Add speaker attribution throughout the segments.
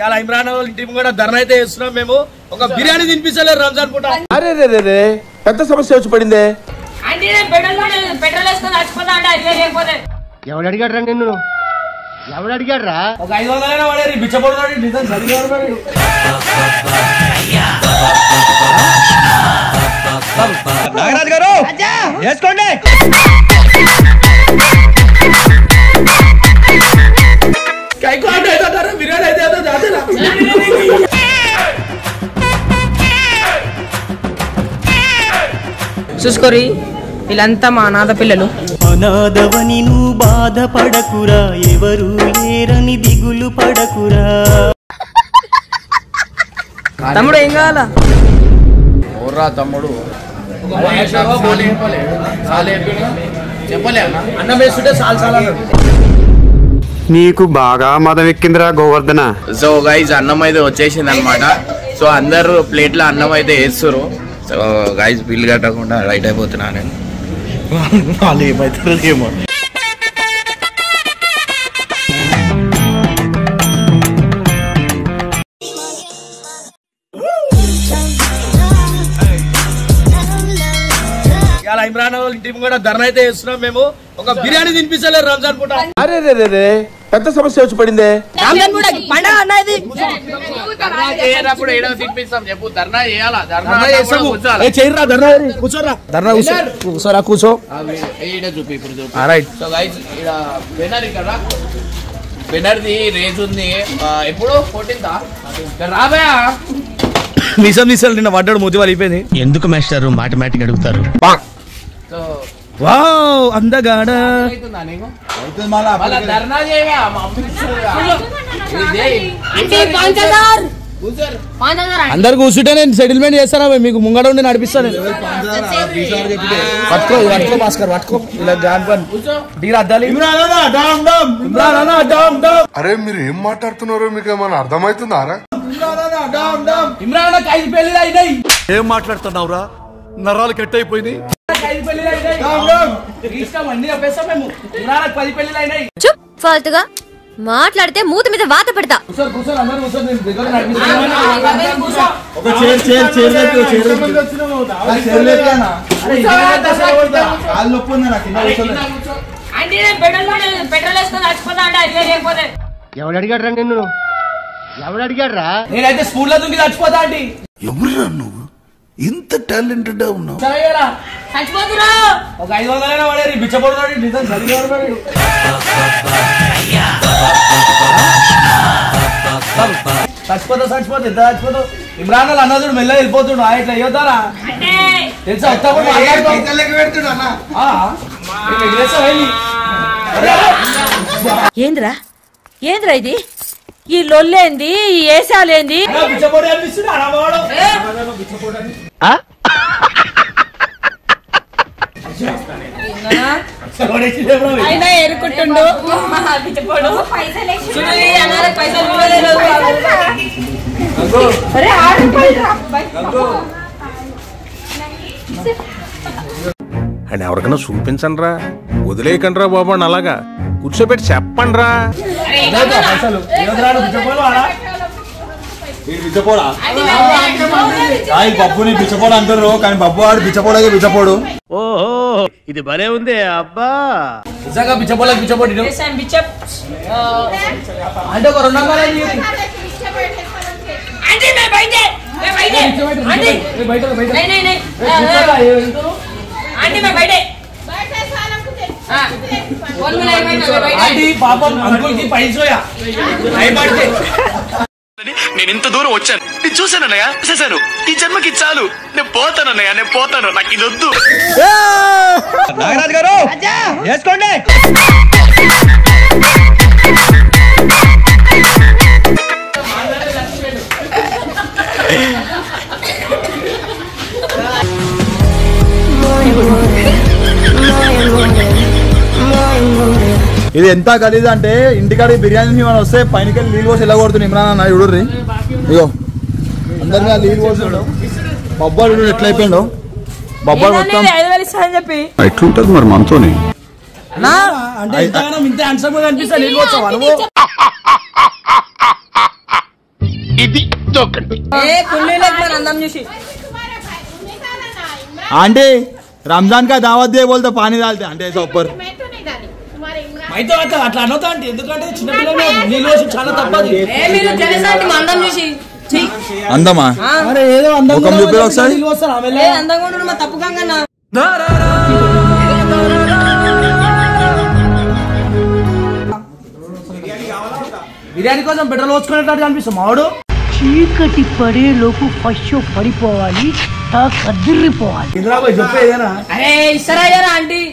Speaker 1: ఇలా ఇమ్రాన్ వాళ్ళ టీం కూడా ధర్నా అయితే చేస్తున్నాం మేము ఒక బిర్యానీ తినిపించలేదు రంజాన్ పూట
Speaker 2: అరే రే రే రే పెద్ద సమస్య వచ్చి పడిందే
Speaker 3: అంటే నేను పెట్రోల్ పెట్రోల్ వేసుకొని చచ్చిపోతా అంటే అది లేకపోతే
Speaker 4: ఎవడు అడిగాడు రా నిన్ను ఎవడు అడిగాడు రా
Speaker 1: ఒక ఐదు వందలైనా పడేది బిచ్చపడుతున్నాడు నిజం చదివాడు మరి
Speaker 5: నాగరాజు గారు వేసుకోండి
Speaker 1: కైకో అంటే అయితే ధర బిర్యానీ అయితే అయితే జాతర
Speaker 6: చూసుకోరి వీళ్ళంతా మా అనాథ పిల్లలు
Speaker 7: అనాథవని నువ్వు బాధపడకురా ఎవరు లేరని దిగులు పడకురా
Speaker 6: తమ్ముడు ఏం కావాలా
Speaker 2: ఓర్రా తమ్ముడు
Speaker 1: చెప్పలే అన్నం వేస్తుంటే చాలు చాలు అన్నాడు
Speaker 8: నీకు బాగా మదం ఎక్కిందిరా గోవర్ధన
Speaker 2: సో గైజ్ అన్నం అయితే వచ్చేసింది అనమాట సో అందరు ప్లేట్లో అన్నం అయితే వేస్తారు సో గైజ్ బిల్ కట్టకుండా రైట్ అయిపోతున్నా నేను
Speaker 1: వాళ్ళు ఏమవుతారో ఏమో ఇలా ఇమ్రాన్ వాళ్ళ టీం కూడా ధర్నా అయితే చేస్తున్నాం మేము ఒక బిర్యానీ తినిపించలేదు రంజాన్ పూట
Speaker 2: అరే రే రే రే పెద్ద సమస్య వచ్చి పడిందే
Speaker 6: పండగ అన్న ఇది
Speaker 2: ధర్నా చేయనప్పుడు ఏడో తినిపిస్తాం చెప్పు ధర్నా చేయాలా ధర్నా
Speaker 1: ధర్నా చేస్తాము ఏ చేయరా ధర్నా చేయరు. కూర్చోరా ధర్నా కూర్చో కూర్చోరా కూర్చో
Speaker 2: ఈడ చూపి ఇప్పుడు చూపి
Speaker 1: రైట్
Speaker 2: సో గైజ్ ఇక్కడ బెనర్ ఇక్కడ బెనర్ది రేజ్ ఉంది ఆ, ఎప్పుడు ఫోర్టీన్తా రాబోయా
Speaker 1: నిజం నిజం నిన్న పడ్డాడు మూతి వాళ్ళు అయిపోయింది
Speaker 5: ఎందుకు మాస్టారు మాటమాటిక్ అడుగుతారు
Speaker 2: సో
Speaker 1: వావ్ అందగాడ
Speaker 2: అవుతుందా నీకు మళ్ళా ధర్నా చేయవా మా అమ్మ ఇస్తుందిగా. ఇది చేయి.
Speaker 3: అంటే పంచదార్
Speaker 2: కూర్చోరు.
Speaker 3: పంచదార్
Speaker 1: అందరు కూర్చుంటే నేను సెటిల్మెంట్ చేస్తానా మీకు ముంగడ ఉండి నడిపిస్తాను నేను. పట్టుకో ఇది పట్టుకో భాస్కర్ పట్టుకో ఇలా జాన్ పని
Speaker 2: కూర్చో
Speaker 1: దిగిరా అద్దాలి ఇమ్రాన్ అన్న డామ్ డామ్ ఇమ్రాన్ అన్న డామ్ డామ్
Speaker 9: అరే మీరు ఏం మాట్లాడుతున్నారో మీకు ఏమైనా అర్థమవుతుందారా
Speaker 1: ఇమ్రాన్ అన్న డామ్ డామ్ ఇమ్రాన్ అన్న ఐదు పెళ్లి అయినాయి
Speaker 5: ఏం మాట్లాడుతున్నావురా నరాలు కట్ అయిపోయింది
Speaker 1: ఐదు పెళ్లి అయినాయి డామ్ డామ్ ఇష్టం అన్ని చెప్పేస్తాం మేము ఇమ్రాన్ అన్నకి పది పెళ్లి అయినాయి
Speaker 10: చుప్ ఫాల్తుగా మాట్లాడితే మూత మీద వాత పెడతా
Speaker 1: కూర్చో కూర్చో అందరూ కూర్చో నేను దగ్గర నడిపిస్తాను ఒక చైర్ చైర్ చైర్ లేపి చైర్ లేపి చైర్ లేపి అన్న అరే ఇది కాళ్ళు నొప్పి ఉంది నాకు కింద కూర్చోలేదు
Speaker 3: అంటే నేను పెట్రోల్ పెట్రోల్ వేసుకొని చచ్చిపోతా అంటే అది లేకపోతే
Speaker 4: ఎవడు అడిగాడు రా నిన్ను ఎవడు అడిగాడు రా
Speaker 1: నేనైతే స్కూల్లో దుంకి చచ్చిపోతా అండి
Speaker 9: ఎవరురా నువ్వు ఇంత టాలెంటెడ్ ఉన్నావు
Speaker 1: చదివేరా
Speaker 3: చచ్చిపోతురా
Speaker 1: ఒక ఐదు వందలైనా పడేది బిచ్చపడుతున్నాడు నిజం చదివాడు మరి చచ్చిపోతా చచ్చిపోతా ఎంత చచ్చిపోతావు ఇమ్రాన్ వాళ్ళు అన్నదుడు మెల్ల వెళ్ళిపోతుండు ఆ ఇట్లా అయ్యోతారా
Speaker 3: అంటే
Speaker 1: తెలుసా వస్తావు
Speaker 6: ఏంద్రా ఏంద్రా ఇది ఈ లొల్లేంది ఈ ఏసాలేంది
Speaker 1: బిచ్చపోడు అనిపిస్తుంది అడవాడు
Speaker 6: అయినా ఎరుకుంటుండు
Speaker 3: పిచ్చపోడు చూడు ఈ అన్నాలకు పైసలు ఇవ్వలేదు
Speaker 5: అని ఎవరికైనా చూపించండి రా వదిలేయకండి రా బాబు అని అలాగా కూర్చోబెట్టి చెప్పండి రా
Speaker 1: పైసలు బిచ్చపోడు ఆడా
Speaker 9: బిచ్చపోడా బబ్బుని బిచ్చపోడు అంటారు కానీ బబ్బు ఆడు బిచ్చపోడే బిచ్చపోడు
Speaker 5: ఓహో ఇది భలే ఉంది అబ్బా
Speaker 1: నిజంగా బిచ్చపోలకు బిచ్చపోడు
Speaker 3: బిచ్చప్
Speaker 1: అంటే ఒక రెండు వందలు అయింది.
Speaker 3: అంటే मैं बैठे मैं बैठे आंटी
Speaker 1: ఏ బయట బయట
Speaker 3: नहीं नहीं नहीं
Speaker 1: కూర్చోరా, ఏ వెళ్తున్నావు?
Speaker 3: आंटी मैं बैठे हाँ बोल मैं नहीं बैठा मैं बैठे
Speaker 1: ఆంటీ పాపం అంకుల్ కి పైసోయా భయపడితే
Speaker 5: నేను ఇంత దూరం వచ్చాను నేను చూశానన్నయ్య చూశాను ఈ జన్మకి చాలు నేను పోతానన్నయ్య నేను పోతాను నాకు ఇది వద్దు నాగరాజు గారు వేసుకోండి
Speaker 9: ఇది ఎంత గలీజ్ అంటే ఇంటికాడ బిర్యానీ మనం వస్తే పైనకి నీళ్ళు పోసి ఎలా కొడుతుంది ఇమ్రాన్ అన్న చూడుర్రి ఇగో అందరి మీద నీళ్ళు పోసాడు బొబ్బాడు చూడు ఎట్లా అయిపోయిండు బొబ్బాడు మొత్తం
Speaker 6: ఐదు వేలు ఇస్తానని చెప్పి
Speaker 9: ఎట్లుంటది మరి మనతోని
Speaker 6: నా
Speaker 1: అంటే ఇంతగానం ఇంత హ్యాండ్సమ్ గా కనిపిస్తా నీళ్ళు వచ్చావా నువ్వు
Speaker 4: ఇది దొక్కండి
Speaker 3: ఏ కుల్లీలకు మన అందం చూసి
Speaker 9: आंटी रमजान का दावत दे बोलते पानी डालते आंटी ऐसा ऊपर
Speaker 1: అయితే అట్లా అట్లా అనొద్దా అంటే ఎందుకంటే చిన్నపిల్లలు నీళ్ళు పోసి చాలా తప్పది
Speaker 3: ఏ మీరు తెలుసండి మా అందం చూసి ఛీ.
Speaker 9: అందమా
Speaker 3: ఆ.
Speaker 1: అరే ఏదో అందం
Speaker 9: ముఖం చూపిరా ఒకసారి.
Speaker 1: నీళ్ళు వస్తారు ఆమె
Speaker 3: ఏ అందంగా ఉండడు మా తప్పు కంగన్నా
Speaker 1: బిర్యానీ కోసం పెట్రోల్ పోసుకునేటట్టు కనిపిస్తుంది మావాడు
Speaker 4: చీకటి పడేలోపు ఫస్ట్ పడిపోవాలి కదిరిపోవాలి
Speaker 1: ఇందిరా పోయి చెప్పు ఏదైనా
Speaker 3: అరే ఇస్తారా అయ్యారా ఆంటీ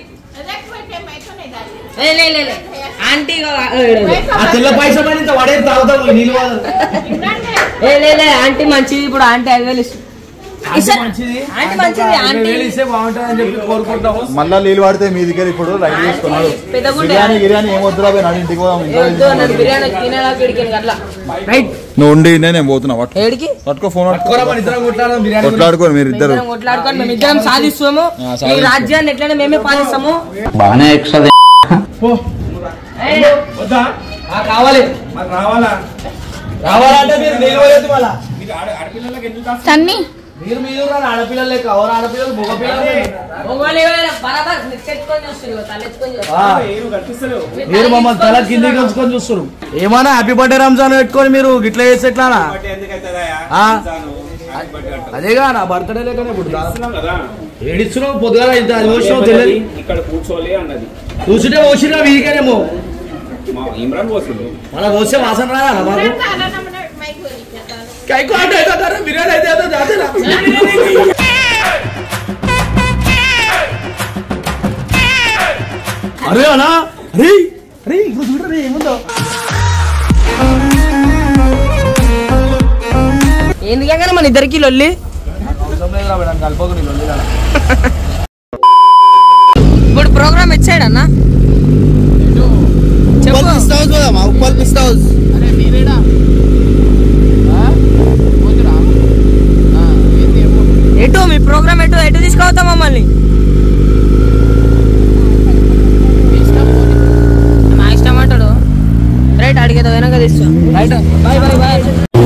Speaker 3: లే, లే, లే, లే. ఆంటీ ఇగో, ఏ, ఏ, ఏ.
Speaker 1: ఆ తెల్ల పైసా పైన ఇంత వడే తాగుతావు నీళ్ళు కాదు.
Speaker 3: ఏ లే లే ఆంటీ మంచిది ఇప్పుడు ఆంటీ ఐదు వేలు ఇస్తుంది
Speaker 1: ఆంటీ
Speaker 3: ఇస్తా-
Speaker 1: మంచిది
Speaker 3: ఆంటీ మంచిది ఆంటీ
Speaker 1: వేలు ఇస్తే బాగుంటుంది అని చెప్పి కోరుకుంటాము
Speaker 9: మళ్ళా నీళ్ళు పడితే మీ దగ్గర ఇప్పుడు రైట్ చేసుకున్నాడు
Speaker 3: పెద్ద గుండె.
Speaker 9: బిర్యానీ గిర్యానీ ఏం వద్దురా పోయి నాడు ఇంటికి పోదాం
Speaker 3: ఏ
Speaker 9: ఇంట్లో
Speaker 3: వద్దు అన్నది బిర్యానీ తినేలాగా ఇడికాను అట్లా రైట్
Speaker 9: నువ్వు ఉండి నేను పోతున్నా పట్టుకో
Speaker 3: ఏడికి
Speaker 9: పట్టుకో ఫోన్
Speaker 1: కూర మన ఇద్దరం కొట్లాడదాం బిర్యానీ గురించి.
Speaker 9: కొట్లాడుకోరు మీరు ఇద్దరు
Speaker 3: ఇద్దరం కొట్లాడుకొని మేము ఇద్దరం సాధిస్తాము
Speaker 9: ఆ,
Speaker 3: ఈ
Speaker 9: సాధిస్తాం.
Speaker 3: రాజ్యాన్ని ఎట్లయినా మేమే పాలిస్తాము
Speaker 2: బాగానే ఎక్స్ట్రా
Speaker 1: పో.
Speaker 3: ఏయ్,
Speaker 1: వద్దా ఆ, కావాలి మరి రావాలా రావాలంటే మీరు నీళ్ళు పోయొద్దు మళ్ళా
Speaker 10: తన్ని
Speaker 1: మీరు మీరు రాని ఆడపిల్లలు లెక్క ఎవరు ఆడపిల్లలు మగ పిల్లలు
Speaker 3: మొగోళ్ళు ఎవరైనా బరాబర్ నెచ్చెత్తుకొని చూస్తారు తలెత్తుకొని చూస్తారు
Speaker 1: ఆ, మీరు మమ్మల్ని తల కిందికి ఉంచుకొని చూస్తారు ఏమన్నా హ్యాపీ బర్త్డే రంజాన్ పెట్టుకొని మీరు గిట్లా చేస్తే ఎట్లానా ఆ? అదేగా నా బర్త్డే లేకనే ఇప్పుడు ఏడిస్తున్నావు పొద్దుగా ఇంత అది పోసినావు తెలియదు
Speaker 11: ఇక్కడ కూర్చోలే అన్నది
Speaker 1: కూర్చుంటే పోసినా వీడికేనేమో
Speaker 11: మా ఇమ్రాన్ పోసిండు
Speaker 1: మన పోస్తే వాసన రాదా మాకు కైకో అంటే అయితే అదే, బిర్యానీ అయితే అదే, అదేనా? అరే అనా అరే అరే ఇప్పుడు చూడరే ఏముందో
Speaker 3: ఎందుకంటే మన ఇద్దరికి లొల్లి
Speaker 1: కలపకు నీ లొల్లి కాడ.
Speaker 3: ఇప్పుడు ప్రోగ్రామ్ ఇచ్చాడు అన్న చెప్పు
Speaker 9: ఉప్పల్ పిస్తా హౌస్
Speaker 3: ఎటు మీ ప్రోగ్రామ్ ఎటు ఎటు తీసుకుపోతాం మమ్మల్ని నా ఇష్టం అంటాడు రైట్ అడిగేదో వెనక తీసుకో రైట్ బాయ్ బాయ్ బాయ్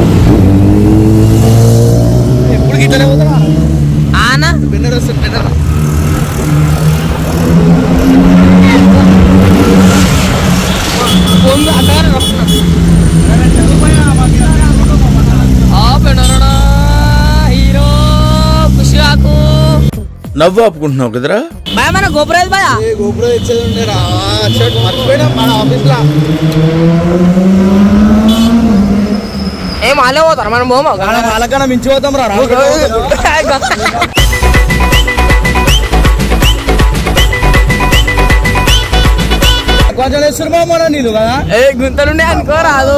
Speaker 1: ఎప్పుడు గిట్లనే పోతారా
Speaker 3: ఆనా
Speaker 1: బెన్నర్ వస్తుంది బెన్నర్
Speaker 3: ముందు అక్కడ హీరో ఖుషిగాకు
Speaker 2: నవ్వు ఆపుకుంటున్నావు కదరా
Speaker 3: బాయ్ మన గోపురాజ్ బాయ్
Speaker 9: గోపురం ఇచ్చేది ఉండే రా షర్ట్ మర్చిపోయినా మన ఆఫీస్ లో
Speaker 3: ఏం వాళ్ళే పోతారు మనం పోమా
Speaker 1: వాళ్ళకన్నా మించి పోతాం రా కొంచెం వేస్తున్నా మన నీళ్ళు కదా
Speaker 3: ఏ గుంతలుండే అనుకో రాదు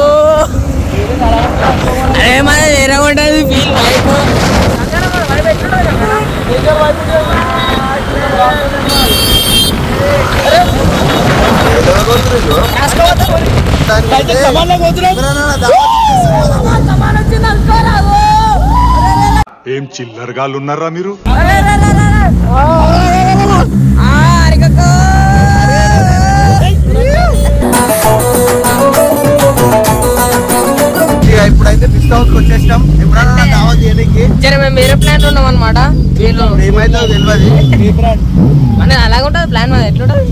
Speaker 3: అరే మన వేరే ఉంటుంది ఫీల్ లైఫ్
Speaker 8: ఏం చిల్లరగాళ్ళు ఉన్నారా మీరు
Speaker 9: ఇప్పుడైతే పిస్తా హౌస్ వచ్చేసాం ఎప్పుడన్నా దావత్ చేయడానికి
Speaker 3: జర మేము వేరే ప్లాన్ ఉన్నాం అనమాట వీళ్ళు
Speaker 9: ఏమైతే తెలియదు
Speaker 3: మన అలాగ ఉంటుంది ప్లాన్ మన ఎట్లుంటుంది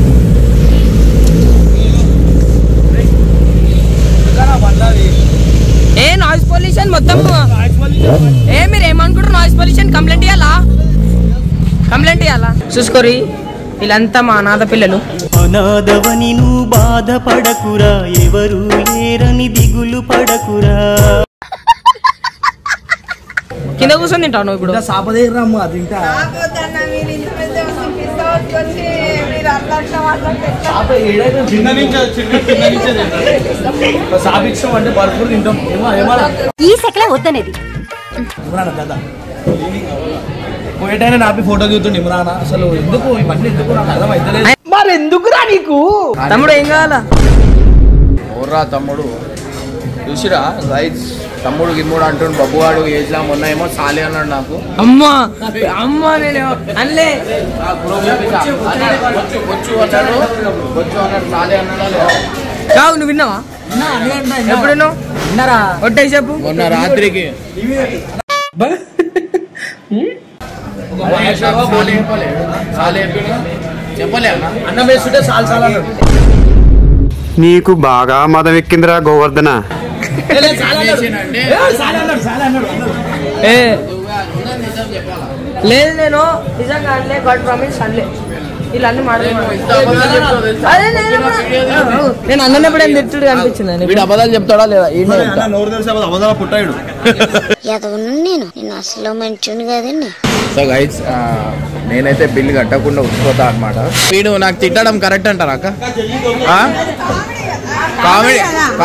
Speaker 3: ఏ నాయిస్ పొల్యూషన్ మొత్తం ఏ మీరు ఏమనుకుంటారు నాయిస్ పొల్యూషన్ కంప్లైంట్ ఇవ్వాలా కంప్లైంట్ ఇవ్వాలా చూసుకోరి వీళ్ళంతా మా అనాథ పిల్లలు
Speaker 7: అనాథవని నువ్వు బాధపడకురా ఎవరు లేరని దిగులు పడకురా
Speaker 3: కింద కూర్చొని తింటావు నువ్వు ఇప్పుడు
Speaker 1: సాపదే రమ్మ అది ఇంకా సాప ఏడైతే చిన్న నుంచి చిన్న చిన్న నుంచే తింటాం. సాపిచ్చాం అంటే భర్పూర్ తింటాం ఏమో ఏమన్నా
Speaker 10: ఈ సెకలే వద్దనేది
Speaker 1: ఇమ్రాన్ కదా పోయేటైనా నాపి ఫోటో దిగుతుండే ఇమ్రాన్ అసలు ఎందుకు ఇవన్నీ ఎందుకు నాకు అర్థం అవుతలేదు
Speaker 3: మరి ఎందుకురా నీకు తమ్ముడు ఏం కావాలా
Speaker 2: ఓర్రా తమ్ముడు చూసిరా గైస్ తమ్ముడు గిమ్ముడు అంటుండు బబ్బువాడు ఏజ్లా మొన్న ఏమో సాలి అన్నాడు నాకు
Speaker 3: అమ్మా అమ్మా నేను అన్లే
Speaker 2: బొచ్చు బొచ్చు అన్నాడు బొచ్చు అన్నాడు సాలి అన్నాడు
Speaker 3: కావు నువ్వు విన్నావా ఎప్పుడు విన్నావు
Speaker 1: విన్నారా
Speaker 3: ఒట్టే చెప్పు
Speaker 2: మొన్న రాత్రికి చెప్పలే అన్న
Speaker 1: అన్నం వేస్తుంటే సాల్ సాల్ అన్నాడు
Speaker 12: నీకు బాగా మదం ఎక్కిందిరా గోవర్ధన
Speaker 1: ఏ, లేదు, సాల్ అన్నాడు. ఏ, సాల్ అన్నాడు, సాల్ అన్నాడు, అన్నాడు.
Speaker 3: ఏ లేదు నేను నిజంగా అనలే గాడ్ ప్రామిస్ అనలే వీళ్ళు అన్ని మాట్లాడుతున్నారు అదే నేను ఎప్పుడు- నేను అన్నప్పుడు ఏం తిట్టుడు కనిపించింది
Speaker 2: వీడు అబద్ధాలు చెప్తాడా లేదా ఈయన
Speaker 9: అన్న నోరు తెలిసి అబద్ధాలు పుట్టాడు
Speaker 10: ఎదవను నేను నేను అసలు మంచిని కదండి
Speaker 2: సో గైస్ నేనైతే బిల్లు కట్టకుండా ఉంచిపోతా అనమాట వీడు నాకు తిట్టడం కరెక్ట్ అంటారా అక్క కామెడీ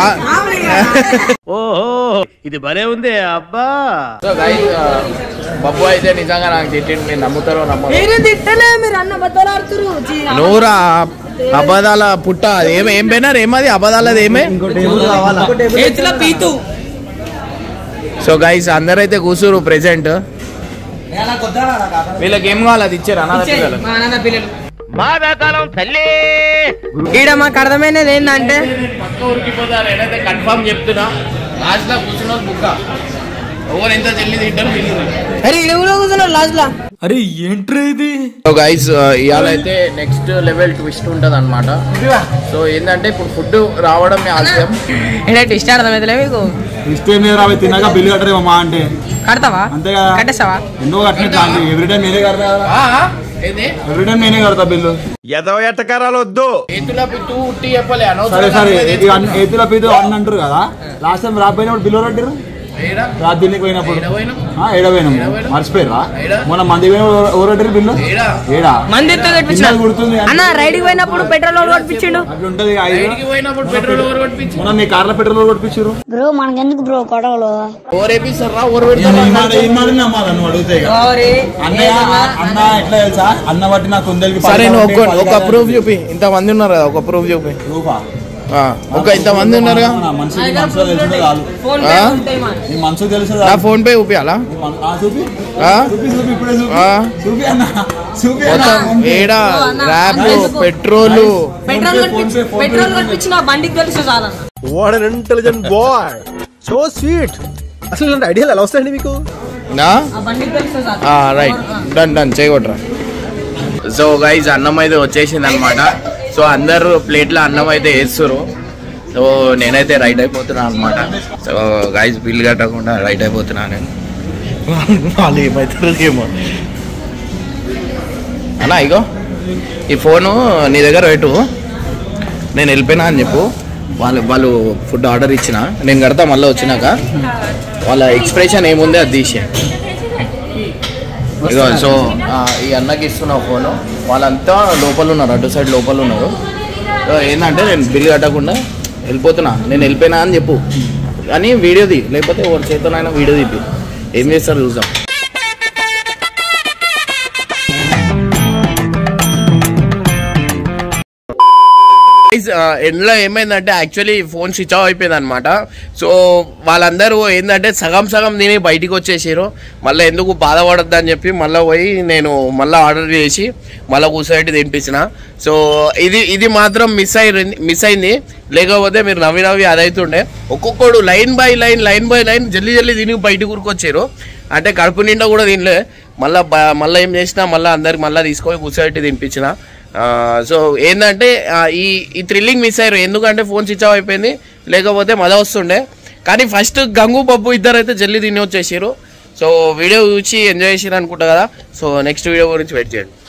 Speaker 4: ఓహో ఇది భలే ఉంది అబ్బా
Speaker 2: సో గైస్ బబ్బు అయితే నిజంగా నాకు తిట్టిండు మీరు నమ్ముతారో నమ్మరు
Speaker 3: మీరు తిట్టలే మీరు అన్న బద్దలు ఆడుతురు
Speaker 2: నూరా అబద్ధాల పుట్ట అది ఏమి ఏం పోయినారు ఏమది అబద్ధాలది ఏమే
Speaker 3: చేతిలో పీతు
Speaker 2: సో గైస్ అందరైతే కూర్చురు ప్రెసెంట్ వీళ్ళకి ఏం కావాలి అది ఇచ్చారు అనాథ పిల్లలు
Speaker 3: మా అన్న పిల్లలు
Speaker 4: బాధాకాలం తల్లి
Speaker 3: ఈడ మాకు అర్థమైనది ఏంటంటే
Speaker 2: పక్క ఉరికిపోతారు ఏదైతే కన్ఫర్మ్ చెప్తున్నా లాస్ట్ లో కూర్చున్న బుక్క ఎవరు ఎంత చెల్లి తింటారు
Speaker 3: అరే ఈడ కూడా కూర్చున్నారు లాస్ట్ లా
Speaker 1: అరే ఏంట్రా ఇది
Speaker 2: సో గైస్ ఇవాళ అయితే నెక్స్ట్ లెవెల్ ట్విస్ట్ ఉంటది అనమాట సో ఏంటంటే ఇప్పుడు ఫుడ్ రావడం ఆలస్యం
Speaker 3: ఏంటంటే ఇష్ట అర్థమైతలే మీకు
Speaker 9: ఇస్తే మీద రావి తిన్నాక బిల్లు కట్టరేమో మా అంటే
Speaker 3: కడతావా
Speaker 9: అంతే కదా
Speaker 3: కట్టేస్తావా
Speaker 9: ఎందుకో కట్టినట్టు ఎవ్రీ టైం నేనే కడతా కదా
Speaker 2: ఏంది
Speaker 9: ఎవ్రీ టైం నేనే కడతా బిల్లు
Speaker 4: ఎదవ ఎట్టకారాలు వద్దు
Speaker 2: చేతుల పిత్తు ఉట్టి చెప్పలే
Speaker 9: సరే సరే
Speaker 2: అనవసరం
Speaker 9: ఇక అన్ని- ఏతుల పీతు అన్న అంటారు కదా లాస్ట్ టైం రాపోయినప్పుడు బిల్లు కట్టారు రాత్రి తినికి పోయినప్పుడు ఆ, ఏడ పోయినాం మర్చిపోయారా మొన్న మంది పోయినప్పుడు ఎవరు కట్టారు బిల్లు ఏడా
Speaker 3: మంది ఎత్తు కట్టించిన
Speaker 9: చిన్నది గుర్తుంది
Speaker 3: అన్న రైడ్కి పోయినప్పుడు పెట్రోల్ ఎవరు కొట్టించిండు
Speaker 9: అట్లుంటది ఇక ఐదు.
Speaker 2: పోయినప్పుడు పెట్రోల్ ఎవరు కొట్టించి
Speaker 9: మొన్న నీ కార్ల పెట్రోల్ ఎవరు కొట్టించారు
Speaker 10: బ్రో మనకెందుకు బ్రో గొడవలు
Speaker 2: ఓవర్ వేపిస్తారా ఓవర్
Speaker 9: ఈ మాట ఈ మాట నమ్మాలి నువ్వు అడిగితే ఇక. అన్నయ్య అన్న ఎట్లా తెలుసా అన్న బట్టి నా కుందేలకి
Speaker 2: సరే నువ్వు
Speaker 9: పది
Speaker 2: ఒక్క
Speaker 9: కావాలి,
Speaker 2: ఒక
Speaker 9: పది
Speaker 2: ప్రూఫ్ చూపి ఇంత మంది ఉన్నారు కదా ఒక ప్రూఫ్ చూపి
Speaker 9: రూపా
Speaker 2: ఆ, ఒక ఇంత మంది ఉన్నారుగా
Speaker 9: నా మనసుకి మనసులో తెలిసిందే చాలు
Speaker 3: ఫోన్
Speaker 2: ఆ?
Speaker 9: నీ మనసుకు తెలుసు
Speaker 2: నా ఫోన్ పే చూపియాలా
Speaker 9: చూపి
Speaker 2: ఆ?
Speaker 9: చూపి చూపి ఇప్పుడే చూపి
Speaker 2: ఆ?
Speaker 9: చూపి అన్న చూపి అన్న
Speaker 2: మొత్తం ఏడా ర్యాప్ పెట్రోల్
Speaker 3: పెట్రోల్ కొట్టించి పెట్రోల్ కొట్టించిన బండికి తెలుసు చాలన్న
Speaker 4: what an intelligent boy so sweet అసలు ఇలాంటి ఐడియాలు ఎలా వస్తాయండి మీకు
Speaker 2: నా
Speaker 3: ఆ బండికి తెలుసు చాలు
Speaker 2: రైట్ డన్ డన్ చేయగొట్టరా సో గైజ్ అన్నం అయితే వచ్చేసింది అనమాట సో అందరు ప్లేట్లో అన్నం అయితే వేస్తున్నారు సో నేనైతే రైట్ అయిపోతున్నా అనమాట సో గైజ్ బిల్ కట్టకుండా రైట్ అయిపోతున్నా నేను వాళ్ళు ఏమవుతారో ఏమో అన్నా ఇగో ఈ ఫోను నీ దగ్గర పెట్టు నేను వెళ్ళిపోయినా అని చెప్పు వాళ్ళు వాళ్ళు ఫుడ్ ఆర్డర్ ఇచ్చిన నేను కడతా మళ్ళీ వచ్చినాక వాళ్ళ ఎక్స్ప్రెషన్ ఏముంది అది తీసే ఇగో సో ఆ, ఈ అన్నకి ఇస్తున్న ఫోను వాళ్ళంతా లోపల ఉన్నారు అటు సైడ్ లోపల ఉన్నారు సో ఏంటంటే నేను బిల్ కట్టకుండా వెళ్ళిపోతున్నా నేను వెళ్ళిపోయినా అని చెప్పు కానీ వీడియోది లేకపోతే ఒకటి చేతనైనా వీడియో తీపి ఏం చేస్తారు చూద్దాం Guys, ఆ, ఎండ్లో ఏమైందంటే యాక్చువల్లీ ఫోన్ స్విచ్ ఆఫ్ అయిపోయింది అనమాట సో వాళ్ళందరూ ఏంటంటే సగం సగం తిని బయటికి వచ్చేసారు మళ్ళీ ఎందుకు బాధపడద్దు అని చెప్పి మళ్ళీ పోయి నేను మళ్ళీ ఆర్డర్ చేసి మళ్ళీ కూర్చోబెట్టి తినిపించిన సో ఇది ఇది మాత్రం మిస్ అయింది మిస్ అయింది లేకపోతే మీరు నవ్వి నవ్వి అదైతుండే ఒక్కొక్కడు line by line line by line జల్దీ జల్దీ తిని బయటికి కూరుకొచ్చారు అంటే కడుపు నిండా కూడా తినలే మళ్ళీ మళ్ళీ ఏం చేసినా మళ్ళీ అందరికి మళ్ళీ తీసుకొని కూర్చోబెట్టి తినిపించిన ఆ, సో ఏంటంటే ఆ, ఈ ఈ థ్రిల్లింగ్ మిస్ అయ్యారు ఎందుకంటే ఫోన్ స్విచ్ ఆఫ్ అయిపోయింది లేకపోతే మజా వస్తుండే కానీ ఫస్ట్ గంగు పప్పు ఇద్దరు అయితే జల్దీ తిని వచ్చేసారు సో వీడియో చూసి ఎంజాయ్ చేసారు అనుకుంటా కదా సో నెక్స్ట్ వీడియో గురించి వెయిట్ చేయండి